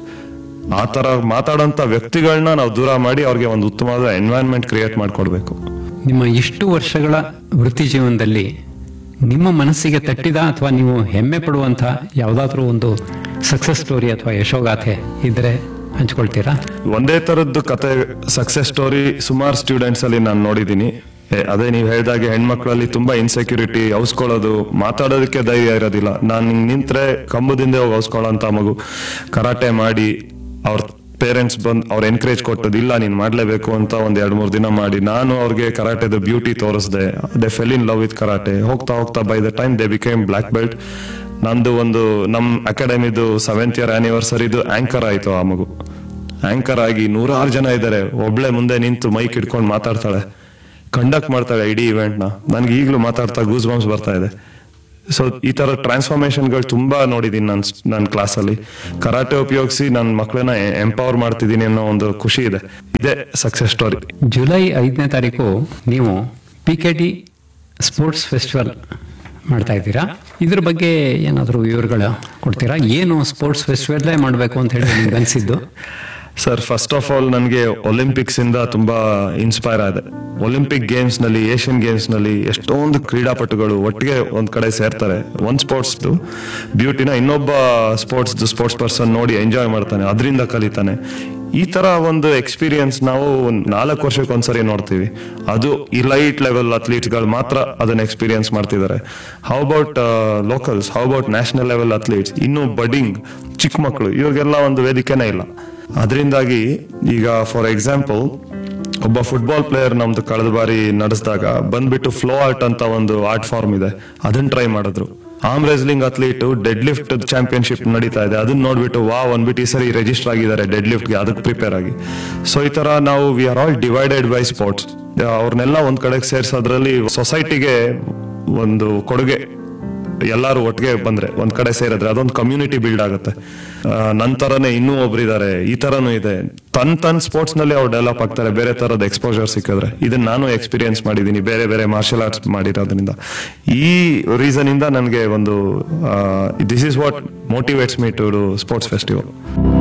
ಆ ತರ ಮಾತಾಡೋಂತ ವ್ಯಕ್ತಿಗಳನ್ನ ನಾವು ದೂರ ಮಾಡಿ ಅವ್ರಿಗೆ ಒಂದು ಉತ್ತಮವಾದ ಎನ್ವೈರನ್ಮೆಂಟ್ ಕ್ರಿಯೇಟ್ ಮಾಡ್ಕೊಡ್ಬೇಕು ನಿಮ್ಮ ಇಷ್ಟು ವರ್ಷಗಳ ವೃತ್ತಿ ಜೀವನದಲ್ಲಿ ನಿಮ್ಮ ಮನಸ್ಸಿಗೆ ತಟ್ಟಿದ ಅಥವಾ ನೀವು ಹೆಮ್ಮೆ ಪಡುವಂತ ಯಾವುದಾದ್ರೂ ಒಂದು ಸಕ್ಸಸ್ ಸ್ಟೋರಿ ಅಥವಾ ಯಶೋಗಾಥೆ ಇದ್ರೆ ಹಂಚ್ಕೊಳ್ತೀರಾ ಒಂದೇ ತರದ್ದು ಕತೆ ಸಕ್ಸಸ್ ಸ್ಟೋರಿ ಸುಮಾರು ಸ್ಟೂಡೆಂಟ್ಸ್ ಅಲ್ಲಿ ನಾನು ನೋಡಿದ್ದೀನಿ ಏ, ಅದೇ ನೀವು ಹೇಳ್ದಾಗೆ ಹೆಣ್ಮಕ್ಳಲ್ಲಿ ತುಂಬಾ ಇನ್ಸೆಕ್ಯೂರಿಟಿ ಔಸ್ಕೊಳ್ಳೋದು ಮಾತಾಡೋದಕ್ಕೆ ಧೈರ್ಯ ಇರೋದಿಲ್ಲ ನಾನು ಹಿಂಗ್ ನಿಂತ್ರೆ ಕಂಬದಿಂದ ಹೋಗಿ ಔಸ್ಕೊಳ್ಳೋಂತ ಮಗು ಕರಾಟೆ ಮಾಡಿ ಅವ್ರ ಪೇರೆಂಟ್ಸ್ ಬಂದ್ ಅವ್ರ ಎನ್ಕರೇಜ್ ಕೊಟ್ಟದ್ದು ಇಲ್ಲ ನೀನ್ ಮಾಡ್ಲೇಬೇಕು ಅಂತ ಒಂದ್ ಎರಡ್ ಮೂರ್ ದಿನ ಮಾಡಿ ನಾನು ಅವ್ರಿಗೆ ಕರಾಟೆದ ಬ್ಯೂಟಿ ತೋರಿಸ್ದೆ they fell in love with karate ಹೋಗ್ತಾ ಹೋಗ್ತಾ by the time they became black belt ನಂದು ಒಂದು ನಮ್ ಅಕಾಡೆಮಿದು ಸೆವೆಂತ್ ಇಯರ್ ಆನಿವರ್ಸರಿದು ಆಂಕರ್ ಆಯ್ತು ಆ ಮಗು ಆಂಕರ್ ಆಗಿ ನೂರಾರು ಜನ ಇದ್ದಾರೆ ಒಬ್ಳೆ ಮುಂದೆ ನಿಂತು ಮೈಕ್ ಇಟ್ಕೊಂಡು ಮಾತಾಡ್ತಾಳೆ ಕಂಡಕ್ಟ್ ಮಾಡ್ತಾಳೆ ಇಡೀ ಇವೆಂಟ್ ನ ನನ್ಗೆ ಈಗಲೂ ಮಾತಾಡ್ತಾ ಗೂಸ್ ಬಾಂಬ್ಸ್ ಬರ್ತಾ ಇದೆ ಸೊ ಈ ತರ ಟ್ರಾನ್ಸ್ಫಾರ್ಮೇಶನ್ಗಳು ತುಂಬಾ ನೋಡಿದೀನಿ ನನ್ನ ನನ್ನ ಕ್ಲಾಸಲ್ಲಿ ಕರಾಟೆ ಉಪಯೋಗಿಸಿ ನನ್ನ ಮಕ್ಕಳನ್ನ ಎಂಪವರ್ ಮಾಡ್ತಿದ್ದೀನಿ ಅನ್ನೋ ಒಂದು ಖುಷಿ ಇದೆ ಇದೇ ಸಕ್ಸಸ್ ಸ್ಟೋರಿ ಜುಲೈ ಐದನೇ ತಾರೀಕು ನೀವು P K D sports festival ಮಾಡ್ತಾ ಇದ್ದೀರಾ ಇದ್ರ ಬಗ್ಗೆ ಏನಾದರೂ ವಿವರಗಳು ಕೊಡ್ತೀರಾ ಏನು ಸ್ಪೋರ್ಟ್ಸ್ ಫೆಸ್ಟಿವಲ್ಲೇ ಮಾಡಬೇಕು ಅಂತ ಹೇಳಿ ನಿಮ್ಗೆ ಅನಿಸಿದ್ದು ಸರ್ ಫಸ್ಟ್ ಆಫ್ ಆಲ್ ನನಗೆ ಒಲಿಂಪಿಕ್ಸ್ ಇಂದ ತುಂಬಾ ಇನ್ಸ್ಪೈರ್ ಆದೆ ಒಲಿಂಪಿಕ್ ಗೇಮ್ಸ್ ನಲ್ಲಿ ಏಷ್ಯನ್ ಗೇಮ್ಸ್ ನಲ್ಲಿ ಎಷ್ಟೊಂದು ಕ್ರೀಡಾಪಟುಗಳು ಒಟ್ಟಿಗೆ ಒಂದ್ ಕಡೆ ಸೇರ್ತಾರೆ ಒಂದ್ ಸ್ಪೋರ್ಟ್ಸ್ ಬ್ಯೂಟಿನ ಇನ್ನೊಬ್ಬ ಸ್ಪೋರ್ಟ್ಸ್ ಸ್ಪೋರ್ಟ್ಸ್ ಪರ್ಸನ್ ನೋಡಿ ಎಂಜಾಯ್ ಮಾಡ್ತಾನೆ ಅದರಿಂದ ಕಲಿತಾನೆ ಈ ತರ ಒಂದು ಎಕ್ಸ್ಪೀರಿಯನ್ಸ್ ನಾವು ಒಂದ್ ನಾಲ್ಕು ವರ್ಷಕ್ಕೆ ಒಂದ್ಸರಿ ನೋಡ್ತೀವಿ ಅದು ಇಲೈಟ್ ಲೆವೆಲ್ ಅಥ್ಲೀಟ್ಸ್ಗಳು ಮಾತ್ರ ಅದನ್ನ ಎಕ್ಸ್ಪೀರಿಯನ್ಸ್ ಮಾಡ್ತಿದ್ದಾರೆ how about locals how about national level athletes ಇನ್ನು ಬಡ್ಡಿಂಗ್ ಚಿಕ್ಕ ಮಕ್ಕಳು ಇವಾಗೆಲ್ಲ ಒಂದು ವೇದಿಕೆನೇ ಇಲ್ಲ ಅದರಿಂದಾಗಿ ಈಗ ಫಾರ್ ಎಕ್ಸಾಂಪಲ್ ಒಬ್ಬ ಫುಟ್ಬಾಲ್ ಪ್ಲೇಯರ್ ನಮ್ದು ಕಳೆದ ಬಾರಿ ನಡೆಸಿದಾಗ ಬಂದ್ಬಿಟ್ಟು ಫ್ಲೋ ಆರ್ಟ್ ಅಂತ ಒಂದು ಆರ್ಟ್ ಫಾರ್ಮ್ ಇದೆ ಅದನ್ನ ಟ್ರೈ ಮಾಡಿದ್ರು arm wrestling athlete deadlift championship ನಡೀತಾ ಇದೆ ಅದನ್ನ ನೋಡ್ಬಿಟ್ಟು ವಾ ಒಂದ್ಬಿಟ್ಟು ಈ ಸರಿ ರಿಜಿಸ್ಟರ್ ಆಗಿದ್ದಾರೆ ಡೆಡ್ ಲಿಫ್ಟ್ಗೆ ಅದಕ್ಕೆ ಪ್ರಿಪೇರ್ ಆಗಿ ಸೊ ಈ ತರ ನಾವು we are all divided by sports ಅವ್ರನ್ನೆಲ್ಲ ಒಂದ್ ಕಡೆಗೆ ಸೇರ್ಸೋದ್ರಲ್ಲಿ ಸೊಸೈಟಿಗೆ ಒಂದು ಕೊಡುಗೆ ಎಲ್ಲರೂ ಒಟ್ಟಿಗೆ ಬಂದ್ರೆ ಒಂದ್ ಕಡೆ ಸೇರಿದ್ರೆ ಅದೊಂದು ಕಮ್ಯುನಿಟಿ ಬಿಲ್ಡ್ ಆಗುತ್ತೆ ಆ, ನನ್ ತರನೇ ಇನ್ನೂ ಒಬ್ರು ಇದಾರೆ ಈ ತರನು ಇದೆ ತನ್ ತನ್ ಸ್ಪೋರ್ಟ್ಸ್ ನಲ್ಲಿ ಅವ್ರು ಡೆವಲಪ್ ಆಗ್ತಾರೆ ಬೇರೆ ತರದ ಎಕ್ಸ್ಪೋಜರ್ ಸಿಕ್ಕಿದ್ರೆ ಇದನ್ನ ನಾನು ಎಕ್ಸ್ಪೀರಿಯನ್ಸ್ ಮಾಡಿದೀನಿ ಬೇರೆ ಬೇರೆ ಮಾರ್ಷಲ್ ಆರ್ಟ್ಸ್ ಮಾಡಿರೋದ್ರಿಂದ ಈ ರೀಸನ್ ಇಂದ ನನಗೆ ಒಂದು this is what motivates me to do sports festival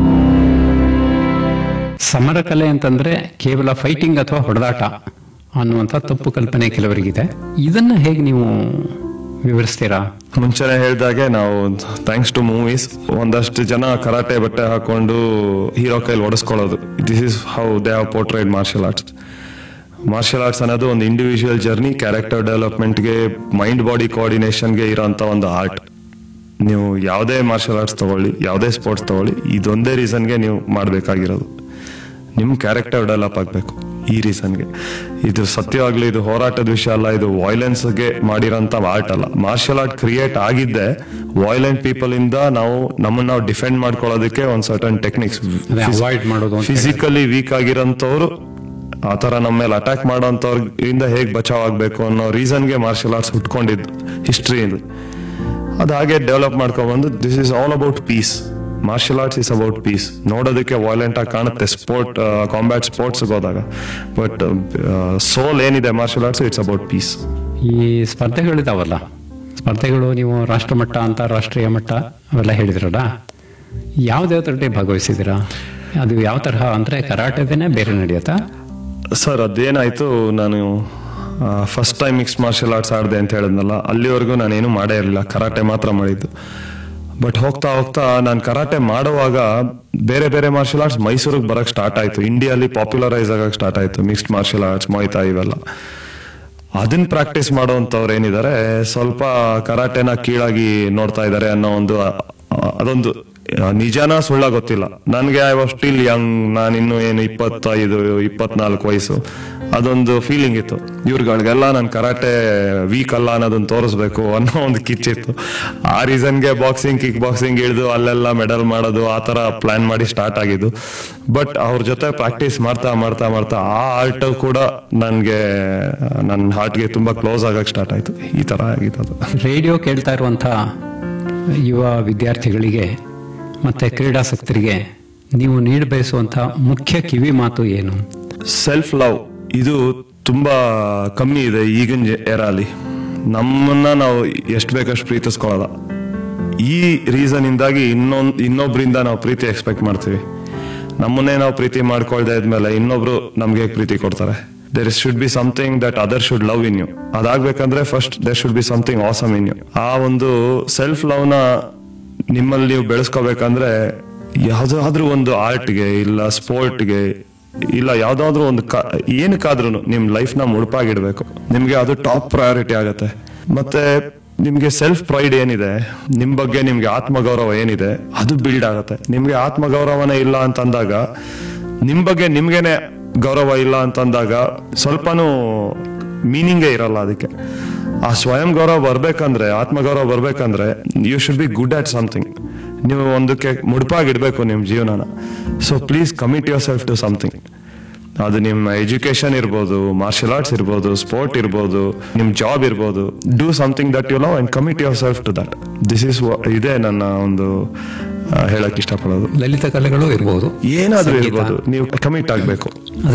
ಸಮರ ಕಲೆ ಅಂತಂದ್ರೆ ಕೇವಲ ಫೈಟಿಂಗ್ ಅಥವಾ ಹೊಡೆದಾಟ ಅನ್ನುವಂಥ ತಪ್ಪು ಕಲ್ಪನೆ ಕೆಲವರಿಗಿದೆ ಇದನ್ನ ಹೇಗೆ ನೀವು ವಿವರಿಸ್ತೀರಾ ಮುಂಚೆನೆ ಹೇಳ್ದಾಗೆ ನಾವು ಥ್ಯಾಂಕ್ಸ್ ಟು ಮೂವೀಸ್ ಒಂದಷ್ಟು ಜನ ಕರಾಟೆ ಬಟ್ಟೆ ಹಾಕೊಂಡು ಹೀರೋ ಕೈಲಿ ಒಡಿಸ್ಕೊಳ್ಳೋದು this is how they have portrayed martial arts martial arts ಅನ್ನೋದು ಒಂದು ಇಂಡಿವಿಜುವಲ್ ಜರ್ನಿ ಕ್ಯಾರೆಕ್ಟರ್ ಡೆವಲಪ್ಮೆಂಟ್ಗೆ ಮೈಂಡ್ ಬಾಡಿ ಕೋಆರ್ಡಿನೇಷನ್ಗೆ ಇರೋಂಥ ಒಂದು ಆರ್ಟ್ ನೀವು ಯಾವುದೇ ಮಾರ್ಷಲ್ ಆರ್ಟ್ಸ್ ತಗೊಳ್ಳಿ ಯಾವುದೇ ಸ್ಪೋರ್ಟ್ಸ್ ತಗೊಳ್ಳಿ ಇದೊಂದೇ ರೀಸನ್ಗೆ ನೀವು ಮಾಡಬೇಕಾಗಿರೋದು ನಿಮ್ಮ ಕ್ಯಾರೆಕ್ಟರ್ ಡೆವಲಪ್ ಆಗಬೇಕು ಈ ರೀಸನ್ಗೆ ಇದು ಸತ್ಯವಾಗ್ಲಿ ಇದು ಹೋರಾಟದ ವಿಷಯ ಅಲ್ಲ ಇದು ವೈಲೆನ್ಸ್ಗೆ ಮಾಡಿರೋಂಥ ಆರ್ಟ್ ಅಲ್ಲ ಮಾರ್ಷಲ್ ಆರ್ಟ್ ಕ್ರಿಯೇಟ್ ಆಗಿದ್ದೆ ವೈಲೆಂಟ್ ಪೀಪಲ್ ಇಂದ ನಾವು ನಮ್ಮನ್ನ ನಾವು ಡಿಫೆಂಡ್ ಮಾಡ್ಕೊಳ್ಳೋದಕ್ಕೆ ಒಂದು ಸರ್ಟನ್ ಟೆಕ್ನಿಕ್ಸ್ ಅದೇ avoid ಮಾಡೋದು ಅಂತ ಫಿಸಿಕಲಿ ವೀಕ್ ಆಗಿರೋಂಥವ್ರು ಆ ತರ ನಮ್ಮ ಮೇಲೆ ಅಟ್ಯಾಕ್ ಮಾಡೋಂಥವ್ರಿಂದ ಹೇಗೆ ಬಚಾವ್ ಆಗ್ಬೇಕು ಅನ್ನೋ ರೀಸನ್ಗೆ ಮಾರ್ಷಲ್ ಆರ್ಟ್ಸ್ ಹುಟ್ಕೊಂಡಿದ್ದು ಹಿಸ್ಟ್ರಿ ಇದು ಅದು ಹಾಗೆ ಡೆವಲಪ್ ಮಾಡ್ಕೊಂಡ್ಬಂದು this is all about peace martial arts is about peace ನೋಡೋದಕ್ಕೆ ವೈಲೆಂಟ್ ಆಗಿ ಕಾಣುತ್ತೆ ಸ್ಪೋರ್ಟ್ ಕಾಂಬ್ಯಾಟ್ ಸ್ಪೋರ್ಟ್ಸ್ ಹೋದಾಗ ಬಟ್ ಸೋಲ್ ಏನಿದೆ martial arts it's about peace ಈ ಸ್ಪರ್ಧೆಗಳಿದಾವಲ್ಲ ಸ್ಪರ್ಧೆಗಳು ನೀವು ರಾಷ್ಟ್ರಮಟ್ಟ ಅಂತಾರಾಷ್ಟ್ರೀಯ ಮಟ್ಟ ಅವೆಲ್ಲ ಹೇಳಿದ್ರಲ್ಲ ಯಾವ್ದಾವ್ದ್ರಲ್ಲಿ ಭಾಗವಹಿಸಿದ್ದೀರಾ ಅದು ಯಾವ ತರಹ ಅಂದ್ರೆ ಕರಾಟೆದೇನೆ ಬೇರೆ ನಡೆಯುತ್ತಾ ಸರ್ ಅದೇನಾಯ್ತು ನಾನು first time mix martial arts ಆಡಿದೆ ಅಂತ ಹೇಳಿದ್ನಲ್ಲ ಅಲ್ಲಿವರೆಗೂ ನಾನೇನು ಮಾಡೇ ಇರಲಿಲ್ಲ ಕರಾಟೆ ಮಾತ್ರ ಮಾಡಿದ್ದು ಬಟ್ ಹೋಗ್ತಾ ಹೋಗ್ತಾ ನಾನು ಕರಾಟೆ ಮಾಡುವಾಗ ಬೇರೆ ಬೇರೆ ಮಾರ್ಷಲ್ ಆರ್ಟ್ಸ್ ಮೈಸೂರಿಗೆ ಬರಕ್ ಸ್ಟಾರ್ಟ್ ಆಯ್ತು ಇಂಡಿಯಾಲಿ ಪಾಪ್ಯುಲರೈಸ್ ಆಗಕ್ಕೆ ಸ್ಟಾರ್ಟ್ ಆಯ್ತು ಮಿಕ್ಸ್ಡ್ ಮಾರ್ಷಲ್ ಆರ್ಟ್ಸ್ ಮೊಯ್ತಾ ಇವೆಲ್ಲ ಅದನ್ನ ಪ್ರಾಕ್ಟೀಸ್ ಮಾಡೋಂಥವ್ರು ಏನಿದ್ದಾರೆ ಸ್ವಲ್ಪ ಕರಾಟೆನ ಕೀಳಾಗಿ ನೋಡ್ತಾ ಇದ್ದಾರೆ ಅನ್ನೋ ಒಂದು ಆ, ಅದೊಂದು ಆ, ನಿಜಾನ ಸುಳ್ಳ ಗೊತ್ತಿಲ್ಲ ನನಗೆ ಐ ವಾಸ್ ಸ್ಟಿಲ್ ಯಂಗ್ ನಾನಿನ್ನು ಏನು ಇಪ್ಪತ್ತೈದು ಇಪ್ಪತ್ನಾಲ್ಕು ವಯಸ್ಸು ಅದೊಂದು ಫೀಲಿಂಗ್ ಇತ್ತು ಇವ್ರುಗಳಿಗೆಲ್ಲ ನಾನು ಕರಾಟೆ ವೀಕ್ ಅಲ್ಲ ಅನ್ನೋದನ್ನ ತೋರಿಸ್ಬೇಕು ಅನ್ನೋ ಒಂದು ಕಿಚ್ಚಿತ್ತು ಆ ರೀಸನ್ಗೆ ಬಾಕ್ಸಿಂಗ್ ಕಿಕ್ ಬಾಕ್ಸಿಂಗ್ ಇಳಿದು ಅಲ್ಲೆಲ್ಲ ಮೆಡಲ್ ಮಾಡೋದು ಆ ತರ ಪ್ಲಾನ್ ಮಾಡಿ ಸ್ಟಾರ್ಟ್ ಆಗಿದ್ದು ಬಟ್ ಅವ್ರ ಜೊತೆ ಪ್ರಾಕ್ಟೀಸ್ ಮಾಡ್ತಾ ಮಾಡ್ತಾ ಮಾಡ್ತಾ ಆ ಆರ್ಟ್ ಕೂಡ ನನಗೆ ನನ್ನ ಹಾರ್ಟ್ಗೆ ತುಂಬಾ ಕ್ಲೋಸ್ ಆಗಕ್ಕೆ ಸ್ಟಾರ್ಟ್ ಆಯ್ತು ಈ ತರ ಆಗಿತ್ತು ಅದು ರೇಡಿಯೋ ಕೇಳ್ತಾ ಇರುವಂಥ ಯುವ ವಿದ್ಯಾರ್ಥಿಗಳಿಗೆ ಮತ್ತೆ ಕ್ರೀಡಾಸಕ್ತರಿಗೆ ನೀವು ನೀಡಬಯಸುವಂಥ ಮುಖ್ಯ ಕಿವಿ ಮಾತು ಏನು ಸೆಲ್ಫ್ ಲವ್ ಇದು ತುಂಬಾ ಕಮ್ಮಿ ಇದೆ ಈಗಿನ ಎರಾಲಿ ನಮ್ಮನ್ನ ನಾವು ಎಷ್ಟು ಬೇಕಷ್ಟು ಪ್ರೀತಿಸ್ಕೊಳ್ಳೋದ ಈ ರೀಸನ್ ಇಂದಾಗಿ ಇನ್ನೊಂದ್ ಇನ್ನೊಬ್ರಿಂದ ನಾವು ಪ್ರೀತಿ ಎಕ್ಸ್ಪೆಕ್ಟ್ ಮಾಡ್ತೀವಿ ನಮ್ಮನ್ನೇ ನಾವು ಪ್ರೀತಿ ಮಾಡ್ಕೊಳ್ದೆ ಇದ್ಮೇಲೆ ಇನ್ನೊಬ್ರು ನಮ್ಗೆ ಹೇಗ್ ಪ್ರೀತಿ ಕೊಡ್ತಾರೆ there should be something that other should love in you ಅದಾಗ್ಬೇಕಂದ್ರೆ first there should be something awesome in you ಆ ಒಂದು ಸೆಲ್ಫ್ ಲವ್ನ ನಿಮ್ಮಲ್ಲಿ ನೀವು ಬೆಳೆಸ್ಕೋಬೇಕಂದ್ರೆ ಯಾವ್ದಾದ್ರೂ ಒಂದು ಆರ್ಟ್ಗೆ ಇಲ್ಲ ಸ್ಪೋರ್ಟ್ಗೆ ಇಲ್ಲ ಯಾವ್ದಾದ್ರು ಒಂದು ಕಾ ಏನಕ್ಕಾದ್ರೂ ನಿಮ್ ಲೈಫ್ ನ ಮುಡುಪಾಗಿಡ್ಬೇಕು ನಿಮ್ಗೆ ಅದು ಟಾಪ್ ಪ್ರಯಾರಿಟಿ ಆಗತ್ತೆ ಮತ್ತೆ ನಿಮ್ಗೆ ಸೆಲ್ಫ್ ಪ್ರೈಡ್ ಏನಿದೆ ನಿಮ್ ಬಗ್ಗೆ ನಿಮ್ಗೆ ಆತ್ಮಗೌರವ ಏನಿದೆ ಅದು ಬಿಲ್ಡ್ ಆಗತ್ತೆ ನಿಮ್ಗೆ ಆತ್ಮಗೌರವನೇ ಇಲ್ಲ ಅಂತಂದಾಗ ನಿಮ್ ಬಗ್ಗೆ ನಿಮ್ಗೇನೆ ಗೌರವ ಇಲ್ಲ ಅಂತಂದಾಗ ಸ್ವಲ್ಪನೂ ಮೀನಿಂಗೇ ಇರಲ್ಲ ಅದಕ್ಕೆ ಆ ಸ್ವಯಂ ಗೌರವ ಬರ್ಬೇಕಂದ್ರೆ ಆತ್ಮಗೌರವ ಬರ್ಬೇಕಂದ್ರೆ you should be good at something ನೀವು ಒಂದಕ್ಕೆ ಮುಡುಪಾಗಿಡ್ಬೇಕು ನಿಮ್ಮ ಜೀವನನ so please commit yourself to something ಅದು ನಿಮ್ಮ ಎಜುಕೇಶನ್ ಇರ್ಬೋದು ಮಾರ್ಷಲ್ ಆರ್ಟ್ಸ್ ಇರ್ಬೋದು ಸ್ಪೋರ್ಟ್ ಇರ್ಬೋದು ನಿಮ್ ಜಾಬ್ ಇರ್ಬೋದು do something that you love and commit yourself to that this is ಇದೇ ನನ್ನ ಒಂದು ಆ, ಹೇಳಕ್ ಇಷ್ಟಪಡೋದು ಲಲಿತ ಕಲೆಗಳು ಇರ್ಬೋದು ಏನಾದ್ರೂ ಸಂಗೀತ. ಇರ್ಬೋದು ನೀವು ಕಮಿಟ್ ಆಗ್ಬೇಕು